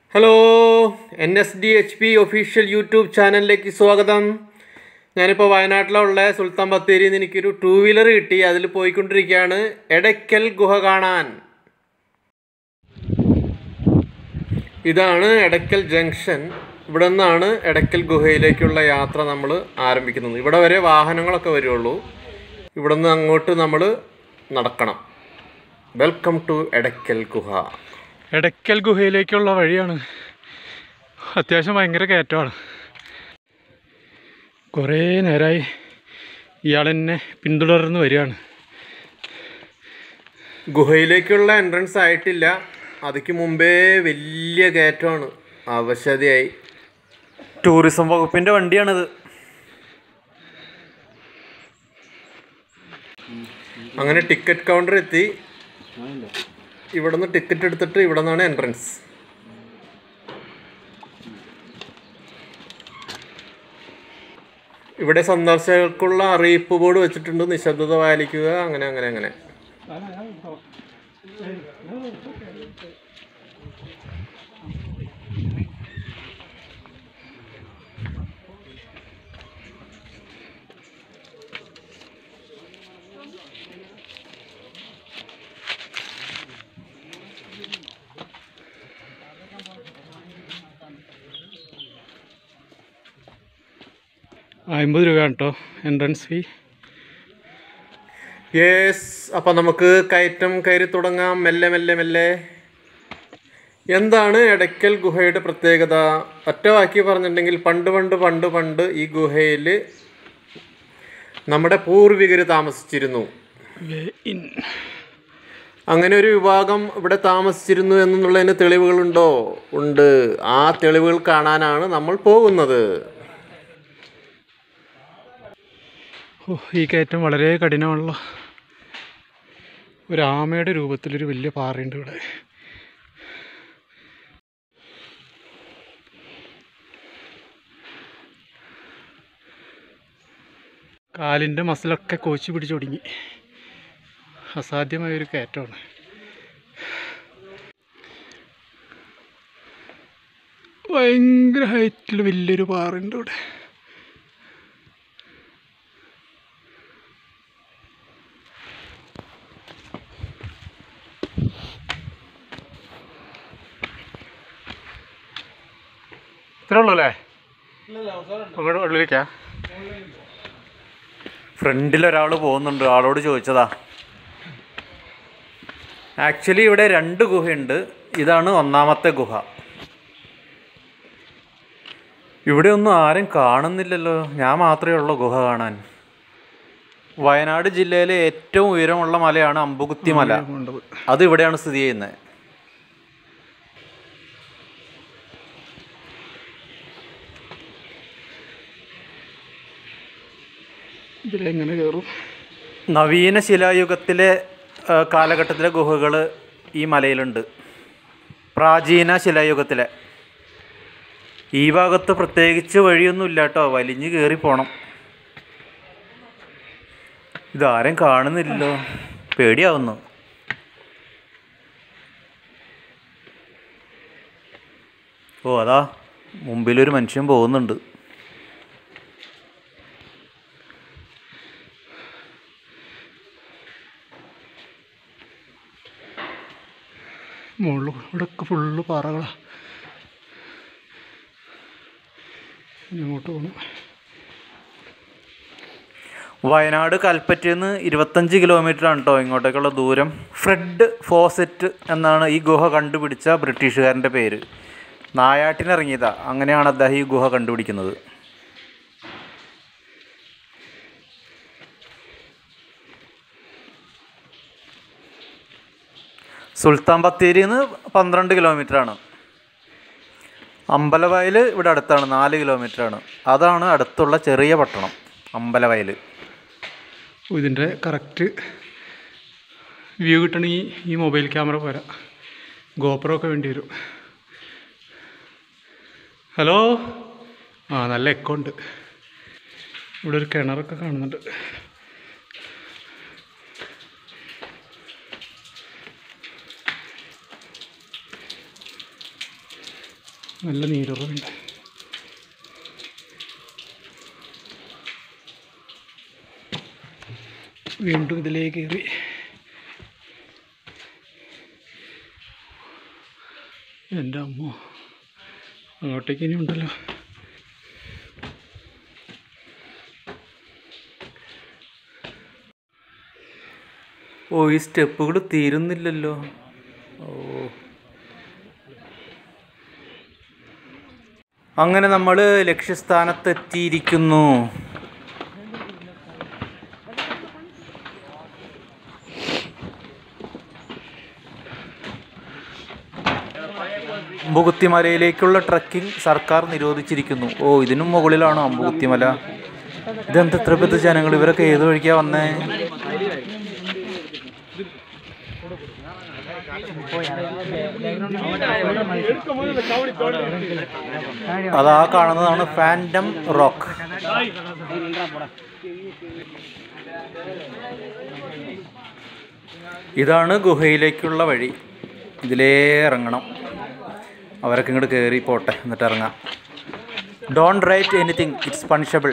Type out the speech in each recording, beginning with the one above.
Hello N S D H P official YouTube ചാനലിലേക്ക് സ്വാഗതം ഞാനിപ്പോൾ വയനാട്ടിലുള്ള സുൽത്താൻ ബത്തേരിയിൽ നിന്ന് എനിക്കൊരു ടൂ വീലർ കിട്ടി അതിൽ പോയിക്കൊണ്ടിരിക്കുകയാണ് എടയ്ക്കൽ ഗുഹ കാണാൻ ഇതാണ് എടയ്ക്കൽ ജംഗ്ഷൻ ഇവിടെ നിന്നാണ് എടയ്ക്കൽ ഗുഹയിലേക്കുള്ള യാത്ര നമ്മൾ ആരംഭിക്കുന്നത് ഇവിടെ വരെ വാഹനങ്ങളൊക്കെ വരുള്ളൂ ഇവിടെ നിന്ന് അങ്ങോട്ട് നമ്മൾ നടക്കണം വെൽക്കം ടു എടയ്ക്കൽ ഗുഹ എടയ്ക്കൽ ഗുഹയിലേക്കുള്ള വഴിയാണ് അത്യാവശ്യം ഭയങ്കര കയറ്റമാണ് കുറേ നേരമായി ഇയാൾ എന്നെ പിന്തുടർന്ന് വരികയാണ് ഗുഹയിലേക്കുള്ള എൻട്രൻസ് ആയിട്ടില്ല അതിക്ക് മുമ്പേ വലിയ കയറ്റമാണ് അവശതയായി ടൂറിസം വകുപ്പിൻ്റെ വണ്ടിയാണിത് അങ്ങനെ ടിക്കറ്റ് കൗണ്ടർ എത്തി ഇവിടുന്ന് ടിക്കറ്റ് എടുത്തിട്ട് ഇവിടെ നിന്നാണ് എൻട്രൻസ് ഇവിടെ സന്ദർശകർക്കുള്ള അറിയിപ്പ് ബോർഡ് വെച്ചിട്ടുണ്ട് നിശബ്ദത പാലിക്കുക അങ്ങനെ അങ്ങനെ അങ്ങനെ അമ്പത് രൂപയാണ് കേട്ടോ എൻട്രൻസ് ഫീ യെസ് അപ്പം നമുക്ക് കയറ്റം കയറി തുടങ്ങാം മെല്ലെ മെല്ലെ മെല്ലെ എന്താണ് എടയ്ക്കൽ ഗുഹയുടെ പ്രത്യേകത ഒറ്റ വാക്കി പറഞ്ഞിട്ടുണ്ടെങ്കിൽ പണ്ട് പണ്ട് പണ്ട് പണ്ട് ഈ ഗുഹയിൽ നമ്മുടെ പൂർവികർ താമസിച്ചിരുന്നു വേ ഇൻ അങ്ങനെ ഒരു വിഭാഗം ഇവിടെ താമസിച്ചിരുന്നു എന്നുള്ളതിന് തെളിവുകളുണ്ടോ ഉണ്ട് ആ തെളിവുകൾ കാണാനാണ് നമ്മൾ പോകുന്നത് ഓ ഈ കയറ്റം വളരെ കഠിനമാണല്ലോ ഒരു ആമയുടെ രൂപത്തിലൊരു വലിയ പാറയുണ്ട് ഇവിടെ കാലിൻ്റെ മസിലൊക്കെ കോച്ചി പിടിച്ചൊടുങ്ങി അസാധ്യമായൊരു കയറ്റമാണ് ഭയങ്കര ഹൈറ്റിൽ വലിയൊരു പാറയുണ്ട് ഇവിടെ ഇത്രേ ഉള്ളൂ അല്ലേ അങ്ങോട്ട് ഉള്ളിലേക്കാ ഫ്രണ്ടിൽ ഒരാൾ പോകുന്നുണ്ട് ആളോട് ചോദിച്ചതാ ആക്ച്വലി ഇവിടെ രണ്ട് ഗുഹയുണ്ട് ഇതാണ് ഒന്നാമത്തെ ഗുഹ ഇവിടെ ഒന്നും ആരും കാണുന്നില്ലല്ലോ ഞാൻ മാത്രമേ ഉള്ളൂ ഗുഹ കാണാൻ വയനാട് ജില്ലയിലെ ഏറ്റവും ഉയരമുള്ള മലയാണ് അമ്പുകുത്തി മല കൊണ്ടത് അത് ഇവിടെയാണ് സ്ഥിതി ചെയ്യുന്നത് ഇതിലെങ്ങനെ കയറും നവീന ശിലായുഗത്തിലെ ആ, കാലഘട്ടത്തിലെ ഗുഹകൾ ഈ മലയിലുണ്ട് പ്രാചീന ശിലായുഗത്തിലെ ഈ ഭാഗത്ത് പ്രത്യേകിച്ച് വഴിയൊന്നുമില്ല കേട്ടോ വലിഞ്ഞ് കയറി പോണം ഇതാരും കാണുന്നില്ലല്ലോ പേടിയാവുന്നു ഓ അതാ മുമ്പിലൊരു മനുഷ്യൻ പോകുന്നുണ്ട് മുകളിൽ ഇവിടെയൊക്കെ ഫുള്ള് പാറകളാണ് ഇങ്ങോട്ട് പോകണം വയനാട് കൽപ്പറ്റയിൽ നിന്ന് ഇരുപത്തഞ്ച് കിലോമീറ്റർ ആണ് കേട്ടോ ഇങ്ങോട്ടേക്കുള്ള ദൂരം ഫ്രെഡ് ഫോസെറ്റ് എന്നാണ് ഈ ഗുഹ കണ്ടുപിടിച്ച ബ്രിട്ടീഷുകാരൻ്റെ പേര് നായാട്ടിനിറങ്ങിയതാ അങ്ങനെയാണ് അദ്ദേഹം ഈ ഗുഹ കണ്ടുപിടിക്കുന്നത് സുൽത്താൻ ബത്തേരിയിൽ നിന്ന് പന്ത്രണ്ട് കിലോമീറ്റർ ആണ് അമ്പലവയൽ ഇവിടെ അടുത്താണ് നാല് കിലോമീറ്റർ ആണ് അതാണ് അടുത്തുള്ള ചെറിയ പട്ടണം അമ്പലവയൽ ഇതിൻ്റെ കറക്റ്റ് വ്യൂ കിട്ടണമെങ്കിൽ ഈ മൊബൈൽ ക്യാമറ പോരാ ഗോപ്രോ ഒക്കെ വേണ്ടി വരും ഹലോ ആ നല്ല എക്കോ ഉണ്ട് ഇവിടെ ഒരു കിണറൊക്കെ കാണുന്നുണ്ട് നല്ല നീരുറവുണ്ട് വീണ്ടും ഇതിലേക്ക് കയറി എൻ്റെ അമ്മ അങ്ങോട്ടേക്ക് ഇനി ഉണ്ടല്ലോ ഓ ഈ സ്റ്റെപ്പുകൾ തീരുന്നില്ലല്ലോ ഓ അങ്ങനെ നമ്മൾ ലക്ഷ്യസ്ഥാനത്തെത്തിയിരിക്കുന്നു അമ്പുകുത്തിമലയിലേക്കുള്ള ട്രക്കിംഗ് സർക്കാർ നിരോധിച്ചിരിക്കുന്നു ഓ ഇതിനും മുകളിലാണോ അമ്പുകുത്തിമല ഇതെന്താ ഇത്ര പെദ്ద ജനങ്ങൾ ഇവരൊക്കെ ഏത് വഴിക്കാ വന്നേ അതാ കാണുന്നതാണ് ഫാൻഡം റോക്ക് ഇതാണ് ഗുഹയിലേക്കുള്ള വഴി ഇതിലേ ഇറങ്ങണം അവരൊക്കെ ഇങ്ങോട്ട് കയറി പോട്ടെ എന്നിട്ട് ഇറങ്ങാം don't write anything it's punishable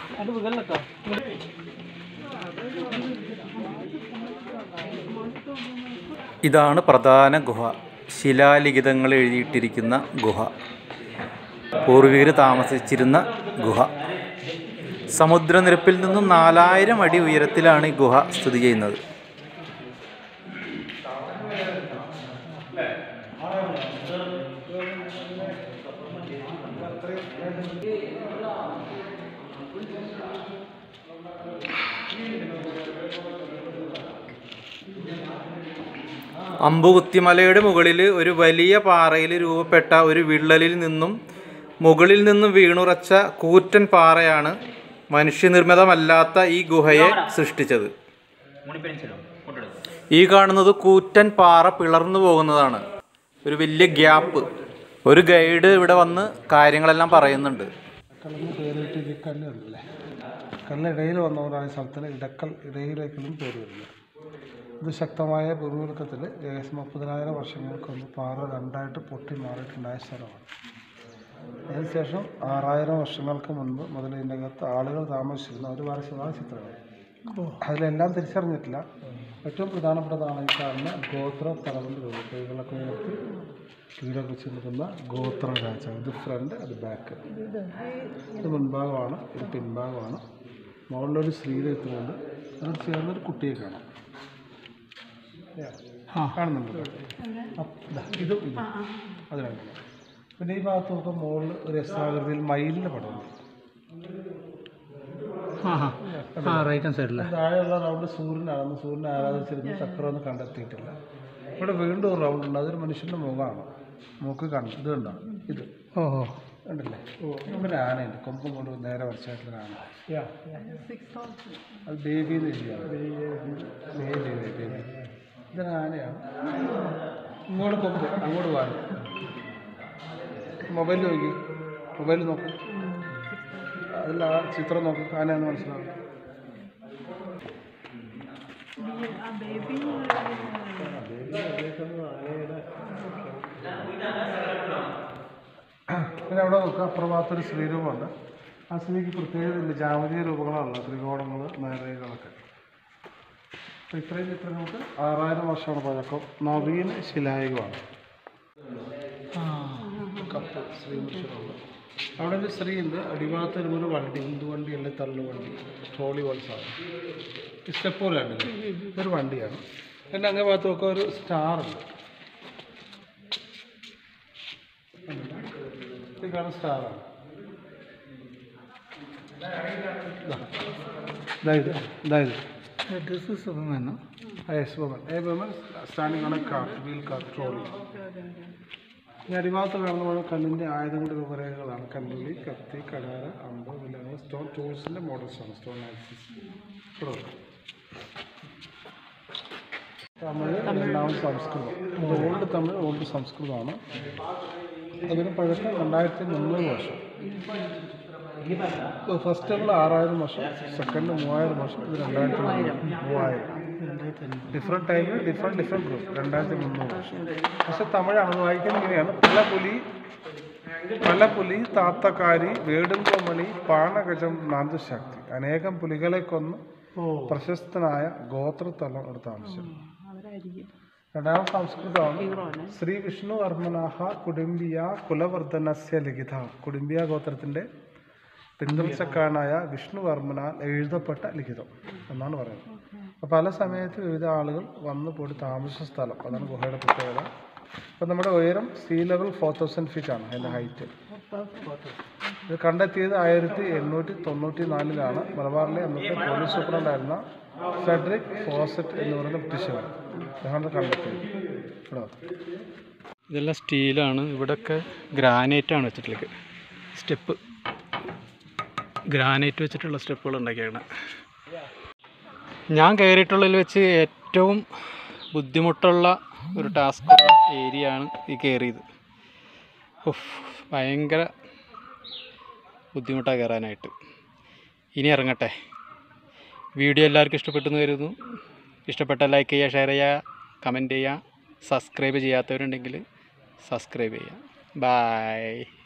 ഇതാണ് പ്രധാന ഗുഹ ശിലാലിഖിതങ്ങൾ എഴുതിയിട്ടിരിക്കുന്ന ഗുഹ പൂർവികർ താമസിച്ചിരുന്ന ഗുഹ സമുദ്രനിരപ്പിൽ നിന്നും നാലായിരം അടി ഉയരത്തിലാണ് ഈ ഗുഹ സ്ഥിതി ചെയ്യുന്നത് അമ്പുകുത്തിമലയുടെ മുകളിൽ ഒരു വലിയ പാറയിൽ രൂപപ്പെട്ട ഒരു വിള്ളലിൽ നിന്നും മുകളിൽ നിന്നും വീണുറച്ച കൂറ്റൻ പാറയാണ് മനുഷ്യനിർമ്മിതമല്ലാത്ത ഈ ഗുഹയെ സൃഷ്ടിച്ചത് ഈ കാണുന്നത് കൂറ്റൻ പാറ പിളർന്നു പോകുന്നതാണ് ഒരു വലിയ ഗ്യാപ്പ് ഒരു ഗൈഡ് ഇവിടെ വന്ന് കാര്യങ്ങളെല്ലാം പറയുന്നുണ്ട് കടന്ന് കയറിയിട്ട് ഈ കല്ല് കണ്ടില്ലേ കല്ലിടയിൽ വന്നവരാണ് ഈ സ്ഥലത്തിന് ഇടക്കൽ ഇടയിലേക്കെന്നും പേര് വരുന്നത് ഇത് ശക്തമായ ഭൂമികുലുക്കത്തിൽ ഏകദേശം മുപ്പതിനായിരം വർഷങ്ങൾക്ക് മുമ്പ് പാറ രണ്ടായിട്ട് പൊട്ടി മാറിയിട്ടുണ്ടായ സ്ഥലമാണ് അതിനുശേഷം ആറായിരം വർഷങ്ങൾക്ക് മുൻപ് മുതൽ ഇതിൻ്റെ അകത്ത് ആളുകൾ താമസിച്ചിരുന്ന ഒരു വർഷമാണ് ചിത്രങ്ങൾ അതിലെല്ലാം തിരിച്ചറിഞ്ഞിട്ടില്ല ഏറ്റവും പ്രധാനപ്പെട്ടതാണ് ഈ കാണുന്ന ഗോത്ര തലവൻ്റെ രൂപം കൈകളൊക്കെ ഉയർത്തി കീഴൊക്കെ വെച്ച് നിൽക്കുന്ന ഗോത്ര രാജാവ് ഇത് ഫ്രണ്ട് അത് ബാക്ക് ഇത് മുൻഭാഗമാണ് ഇത് പിൻഭാഗമാണ് മുകളിലൊരു ശ്രീരത്തുണ്ട് അത് ചേർന്നൊരു കുട്ടിയെ കാണാം ആ. കാണുന്നുണ്ട് അപ്പ് ദാ ഇതും ഇതും അത് രണ്ടും പിന്നെ ഈ ഭാഗത്ത് നോക്കാം മുകളിൽ ഒരു രസാകൃതിയിൽ മയിലിൻ്റെ പടമുണ്ട് ആ ആ. ആ റൈറ്റ് ഹാൻഡ് സൈഡിലെ താഴെയുള്ള റൗണ്ട് സൂര്യനാണെന്ന് സൂര്യനെ ആരാധിച്ചിരുന്ന ചക്രമൊന്നും കണ്ടെത്തിയിട്ടില്ല ഇവിടെ വീണ്ടും ഒരു റൗണ്ട് ഉണ്ട് അതൊരു മനുഷ്യൻ്റെ മുഖമാണ് മൂക്ക് കാണും ഇത് കണ്ടോ ഇത് ഓ ഓ ഉണ്ടല്ലേ ഇവിടെ ഒരു ആനയുണ്ട് കൊമ്പും കൊണ്ട് നേരെ വരച്ചായിട്ടുള്ള ആന അത് ബേബി എന്ന് എഴുതിയാണ് ബേബി ബേബി ഇതൊരു ആനയാണ് ഇങ്ങോട്ട് കൊമ്പ് അങ്ങോട്ട് വാങ്ങി മൊബൈലിൽ നോക്കി മൊബൈലിൽ നോക്ക് അതിൽ ആ ചിത്രം നോക്ക് ആനയെന്ന് മനസ്സിലാവും പിന്നെ അവിടെ നോക്കുക അപ്പുറഭാഗത്തൊരു ശ്രീരൂപമുണ്ട് ആ സ്ത്രീക്ക് പ്രത്യേകതയില്ല ജാമതീയ രൂപങ്ങളാണല്ലോ ത്രികോണങ്ങൾ നേരകളൊക്കെ അപ്പോൾ ഇത്രയും ചിത്രങ്ങൾക്ക് ആറായിരം വർഷമാണ് പഴക്കം നവീന ശിലായുഗമാണ് കപ്പ് ശ്രീമുഷറുണ്ട് അവിടെ ഒരു സ്ത്രീ ഉണ്ട് അടിഭാഗത്ത് ഒരു വണ്ടി ഹിന്ദു വണ്ടി അല്ലെ തള്ളു വണ്ടി ട്രോളി പോലെ സാധനം സ്റ്റെപ്പ് പോലെ ഉണ്ടല്ലേ ഇതൊരു വണ്ടിയാണ് പിന്നെ അങ്ങേ ഭാഗത്ത് നോക്കുക ഒരു സ്റ്റാർ ഉണ്ട് ഇത് കാണുന്ന സ്റ്റാറാണ് ഇതായത് ഇതായത് ദിസ് ഇസ് സുഖം Yes, woman. A woman standing on a cart, wheel cart, trolley. ഈ അടിഭാഗത്ത് കാണുന്ന മുഴുവൻ കല്ലിൻ്റെ ആയുധങ്ങളുടെ രൂപരേഖകളാണ് കല്ലുള്ളി കത്തി കടാര അമ്പ് വിലങ്ങൾ സ്റ്റോൺ ടൂൾസിൻ്റെ മോഡൽസാണ് സ്റ്റോൺ ആക്സിസ് ഇവിടെ നോക്കാം. തമിഴ് രണ്ടാമത് സംസ്കൃതം ഓൾഡ് തമിഴ് ഓൾഡ് സംസ്കൃതമാണ് അതിന് പഴക്കം രണ്ടായിരത്തി മുന്നൂറ് വർഷം ഫസ്റ്റ് നമ്മൾ ആറായിരം വർഷം സെക്കൻഡ് മൂവായിരം വർഷം ഇത് രണ്ടായിരത്തി മുന്നൂറ് മൂവായിരം ഡിഫറെൻറ്റ് ടൈമിൽ ഡിഫറെൻറ്റ് ഡിഫറെൻറ്റ് ഗ്രൂപ്പ് രണ്ടായിരത്തി മുന്നൂറ് വർഷം പക്ഷെ തമിഴാണ് അത് വായിക്കുന്നത് ഇങ്ങനെയാണ് പല പുലി മലപുലി താത്തക്കാരി വേടുങ്കോമണി പാണഗജം നാന്തുശക്തി അനേകം പുലികളെ കൊന്ന് പ്രശസ്തനായ ഗോത്രത്തലം എടുത്ത താമസം രണ്ടാം സംസ്കൃതമാണ് ശ്രീ വിഷ്ണു വർമ്മനാഹ കുടുംബിയ കുലവർദ്ധനസ്യ ലിഖിത കുടുംബിയ ഗോത്രത്തിന്റെ പിന്തുടർച്ചക്കാരനായ വിഷ്ണുവർമ്മനാൽ എഴുതപ്പെട്ട ലിഖിതം എന്നാണ് പറയുന്നത് അപ്പോൾ പല സമയത്ത് വിവിധ ആളുകൾ വന്നു പോയി താമസ സ്ഥലം അതാണ് ഗുഹയുടെ പ്രത്യേകത അപ്പോൾ നമ്മുടെ ഉയരം sea level four thousand feet ആണ് അതിൻ്റെ ഹൈറ്റ് ഇത് കണ്ടെത്തിയത് ആയിരത്തി എണ്ണൂറ്റി തൊണ്ണൂറ്റി നാലിലാണ് മലബാറിലെ അന്നത്തെ പോലീസ് സൂപ്രണ്ടായിരുന്ന ഫെഡറിക് ഫോസറ്റ് എന്ന് പറയുന്ന ബ്രിട്ടീഷുകാർ അദ്ദേഹമാണ് ഇത് കണ്ടെത്തിയത് ഇവിടെ വന്നു. ഇതെല്ലാം സ്റ്റീലാണ് ഇവിടെയൊക്കെ ഗ്രാനൈറ്റ് ആണ് വെച്ചിട്ടുള്ളത് സ്റ്റെപ്പ് ഗ്രാനൈറ്റ് വെച്ചിട്ടുള്ള സ്റ്റെപ്പുകൾ ഉണ്ടാക്കിയാണ് ഞാൻ കയറിയിട്ടുള്ളതിൽ വെച്ച് ഏറ്റവും ബുദ്ധിമുട്ടുള്ള ഒരു ടാസ്ക് ഏരിയ ആണ് ഈ കയറിയത് ഉഫ്, ഭയങ്കര ബുദ്ധിമുട്ടാണ് കയറാനായിട്ട് ഇനി ഇറങ്ങട്ടെ വീഡിയോ എല്ലാവർക്കും ഇഷ്ടപ്പെട്ടെന്ന് കരുതുന്നു ഇഷ്ടപ്പെട്ട ലൈക്ക് ചെയ്യുക ഷെയർ ചെയ്യുക കമൻറ്റ് ചെയ്യുക സബ്സ്ക്രൈബ് ചെയ്യാത്തവരുണ്ടെങ്കിൽ സബ്സ്ക്രൈബ് ചെയ്യുക ബായ്